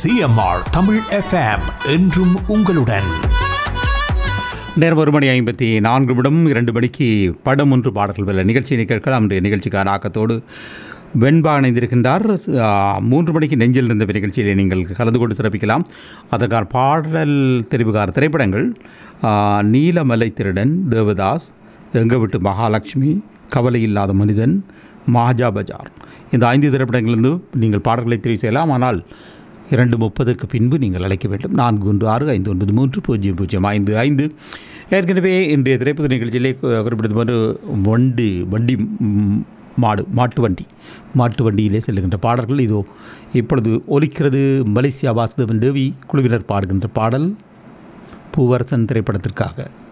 CMR Tamil FM என்றும் உங்களுடன் நேரம் ஒரு மணி ஐம்பத்தி நான்கு நிமிடம் இரண்டு மணிக்கு படம் ஒன்று பாடல்கள் வெல்ல நிகழ்ச்சியை கேட்கலாம் இன்றைய நிகழ்ச்சிக்கான ஆக்கத்தோடு வெண்பா இணைந்திருக்கின்றார் ஆ, மூன்று மணிக்கு நெஞ்சில் இருந்த நிகழ்ச்சியிலே நீங்கள் கலந்து கொண்டு சிறப்பிக்கலாம் அதற்கான பாடல் தெரிவுகார திரைப்படங்கள் ஆ, நீலமலை திருடன் தேவதாஸ் எங்க விட்டு மகாலட்சுமி கவலை இல்லாத மனிதன் மாஜா பஜார் இந்த ஐந்து திரைப்படங்களிலிருந்து நீங்கள் பாடல்களை தெரிவு செய்யலாம் ஆனால் இரண்டு முப்பதுக்கு பின்பு நீங்கள் அழைக்க வேண்டும் நான்கு ஒன்று ஆறு ஐந்து ஒன்பது மூன்று பூஜ்ஜியம் பூஜ்ஜியம் ஐந்து ஐந்து ஏற்கனவே இன்றைய திரைப்பட நிகழ்ச்சியிலே கு- குறிப்பிட்டது போன்று வண்டி வண்டி ம், மாடு மாட்டு வண்டி மாட்டு வண்டியிலே செல்லுகின்ற பாடல்கள் இதோ இப்பொழுது ஒலிக்கிறது மலேசியா வாசுதேவன் தேவி குழுவினர் பாடுகின்ற பாடல் பூவரசன் திரைப்படத்திற்காக